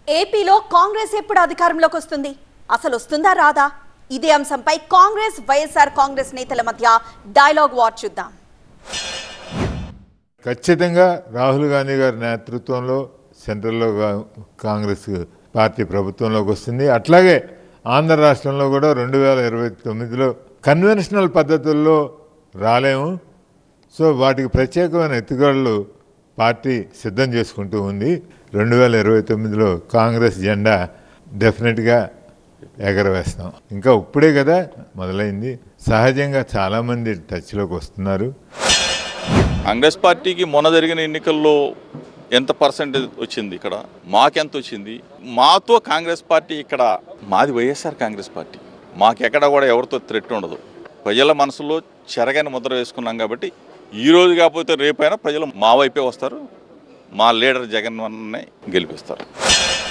ఏపీలో కాంగ్రెస్ ఎప్పుడు అధికారంలోకి వస్తుంది అసలు వస్తుందా రాదా ఇదే అంశంపై కాంగ్రెస్ వైఎస్ఆర్ కాంగ్రెస్ నేతల మధ్య డైలాగ్ వార్ చూద్దాం ఖచ్చితంగా రాహుల్ గాంధీ గారి నేతృత్వంలో సెంట్రల్లో గా- కాంగ్రెస్ పార్టీ ప్రభుత్వంలోకి వస్తుంది అట్లాగే ఆంధ్ర రాష్ట్రంలో కూడా రెండు వేల ఇరవై తొమ్మిదిలో కన్వెన్షనల్ పద్ధతుల్లో రాలేము సో వాటికి ప్రత్యేకమైన ఎత్తుగడలు పార్టీ సిద్ధం చేసుకుంటూ ఉంది రెండు వేల ఇరవై తొమ్మిదిలో కాంగ్రెస్ జెండా డెఫినెట్గా ఎగరవేస్తాం ఇంకా ఇప్పుడే కదా మొదలైంది సహజంగా చాలామంది టచ్లోకి వస్తున్నారు కాంగ్రెస్ పార్టీకి మొన్న జరిగిన ఎన్నికల్లో ఎంత పర్సెంటేజ్ వచ్చింది ఇక్కడ మాకెంత వచ్చింది మాతో కాంగ్రెస్ పార్టీ ఇక్కడ మాది వైఎస్ఆర్ కాంగ్రెస్ పార్టీ మాకు ఎక్కడ కూడా ఎవరితో థ్రెట్ ఉండదు ప్రజల మనసులో చెరగని ముద్ర వేసుకున్నాం కాబట్టి ఈ రోజు కాకపోతే రేపైనా ప్రజలు మా వైపే వస్తారు మా లీడర్ జగన్ అన్నే గెలిపిస్తారు